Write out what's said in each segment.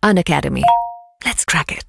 An Academy. Let's crack it.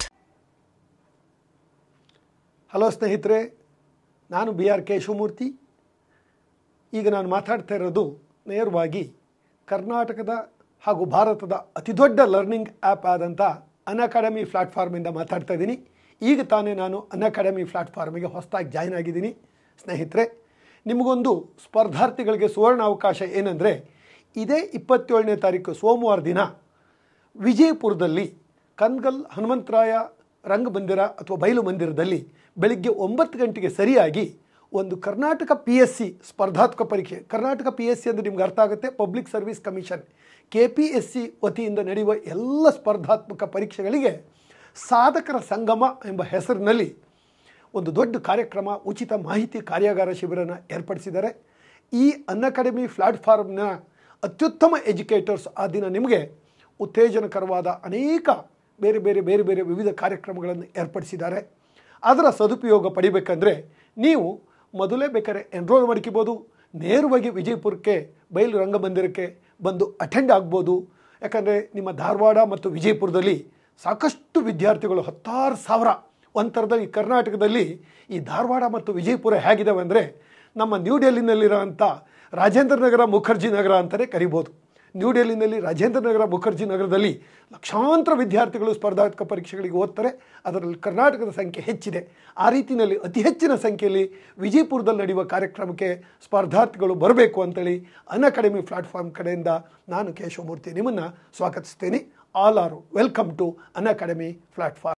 Hello ಸ್ನೇಹಿತರೆ ನಾನು B R K Shivamurthy ಈಗ ನಾನು ಮಾತಾಡ್ತಾ ಇರೋದು ನೇರವಾಗಿ ಕರ್ನಾಟಕದ ಹಾಗೂ ಭಾರತದ ಅತಿದೊಡ್ಡ ಲರ್ನಿಂಗ್ ಆ್ಯಪ್ ಆದಂಥ ಅನ್ ಅಕಾಡೆಮಿ ಪ್ಲ್ಯಾಟ್ಫಾರ್ಮಿಂದ ಮಾತಾಡ್ತಾ ಇದ್ದೀನಿ ಈಗ ತಾನೇ ನಾನು ಅನ್ ಅಕಾಡೆಮಿ ಪ್ಲ್ಯಾಟ್ಫಾರ್ಮಿಗೆ ಹೊಸದಾಗಿ ಜಾಯ್ನ್ ಆಗಿದ್ದೀನಿ ಸ್ನೇಹಿತರೆ ನಿಮಗೊಂದು ಸ್ಪರ್ಧಾರ್ಥಿಗಳಿಗೆ ಸುವರ್ಣ ಅವಕಾಶ ಏನಂದರೆ ಇದೇ ಇಪ್ಪತ್ತೇಳನೇ ತಾರೀಕು ಸೋಮವಾರ ದಿನ ವಿಜಯಪುರದಲ್ಲಿ ಕನ್ಗಲ್ ಹನುಮಂತರಾಯ ರಂಗಮಂದಿರ ಅಥವಾ ಬಯಲು ಮಂದಿರದಲ್ಲಿ ಬೆಳಿಗ್ಗೆ ಒಂಬತ್ತು ಗಂಟೆಗೆ ಸರಿಯಾಗಿ ಒಂದು ಕರ್ನಾಟಕ ಪಿ ಎಸ್ ಸಿ ಸ್ಪರ್ಧಾತ್ಮಕ ಪರೀಕ್ಷೆ ಕರ್ನಾಟಕ ಪಿ ಎಸ್ ಸಿ ಅಂದರೆ ನಿಮ್ಗೆ ಅರ್ಥ ಆಗುತ್ತೆ public service commission K P S C ವತಿಯಿಂದ ನಡೆಯುವ ಎಲ್ಲ ಸ್ಪರ್ಧಾತ್ಮಕ ಪರೀಕ್ಷೆಗಳಿಗೆ ಸಾಧಕರ ಸಂಗಮ ಎಂಬ ಹೆಸರಿನಲ್ಲಿ ಒಂದು ದೊಡ್ಡ ಕಾರ್ಯಕ್ರಮ ಉಚಿತ ಮಾಹಿತಿ ಕಾರ್ಯಾಗಾರ ಶಿಬಿರನ ಏರ್ಪಡಿಸಿದ್ದಾರೆ ಈ ಅನ್ ಅಕಾಡೆಮಿ ಪ್ಲ್ಯಾಟ್ಫಾರ್ಮ್ನ ಅತ್ಯುತ್ತಮ ಎಜುಕೇಟರ್ಸ್ ಆ ದಿನ ನಿಮಗೆ ಉತ್ತೇಜನಕರವಾದ ಅನೇಕ ಬೇರೆ ಬೇರೆ ಬೇರೆ ಬೇರೆ ವಿವಿಧ ಕಾರ್ಯಕ್ರಮಗಳನ್ನು ಏರ್ಪಡಿಸಿದ್ದಾರೆ ಅದರ ಸದುಪಯೋಗ ಪಡಿಬೇಕಂದ್ರೆ ನೀವು ಮೊದಲೇ ಬೇಕಾದ್ರೆ ಎನ್ರೋಲ್ ಮಾಡ್ಕೋಬೋದು ನೇರವಾಗಿ ವಿಜಯಪುರಕ್ಕೆ ಬಯಲು ರಂಗಮಂದಿರಕ್ಕೆ ಬಂದು ಅಟೆಂಡ್ ಆಗ್ಬೋದು ಯಾಕಂದರೆ ನಿಮ್ಮ ಧಾರವಾಡ ಮತ್ತು ವಿಜಯಪುರದಲ್ಲಿ ಸಾಕಷ್ಟು ವಿದ್ಯಾರ್ಥಿಗಳು ಹತ್ತಾರು ಸಾವಿರ ಒಂಥರದಲ್ಲಿ ಕರ್ನಾಟಕದಲ್ಲಿ ಈ ಧಾರವಾಡ ಮತ್ತು ವಿಜಯಪುರ ಹೇಗಿದ್ದಾವೆ ಅಂದರೆ ನಮ್ಮ ನ್ಯೂ ಡೆಲ್ಲಿನಲ್ಲಿರೋಂಥ ರಾಜೇಂದ್ರ ನಗರ ಮುಖರ್ಜಿ ನಗರ ಅಂತಲೇ ಕರಿಬೋದು ನ್ಯೂ ಡೆಲ್ಲಿನಲ್ಲಿ ರಾಜೇಂದ್ರ ನಗರ ಮುಖರ್ಜಿ ನಗರದಲ್ಲಿ ಲಕ್ಷಾಂತರ ವಿದ್ಯಾರ್ಥಿಗಳು ಸ್ಪರ್ಧಾತ್ಮಕ ಪರೀಕ್ಷೆಗಳಿಗೆ ಓದ್ತಾರೆ ಅದರಲ್ಲಿ ಕರ್ನಾಟಕದ ಸಂಖ್ಯೆ ಹೆಚ್ಚಿದೆ ಆ ರೀತಿಯಲ್ಲಿ ಅತಿ ಹೆಚ್ಚಿನ ಸಂಖ್ಯೆಯಲ್ಲಿ ವಿಜಯಪುರದಲ್ಲಿ ನಡೆಯುವ ಕಾರ್ಯಕ್ರಮಕ್ಕೆ ಸ್ಪರ್ಧಾರ್ಥಿಗಳು ಬರಬೇಕು ಅಂತೇಳಿ ಅನ್ ಅಕಾಡೆಮಿ ಪ್ಲಾಟ್ಫಾರ್ಮ್ ಕಡೆಯಿಂದ ನಾನು ಕೇಶವಮೂರ್ತಿ ನಿಮ್ಮನ್ನು ಸ್ವಾಗತಿಸ್ತೇನೆ all are welcome to Unacademy platform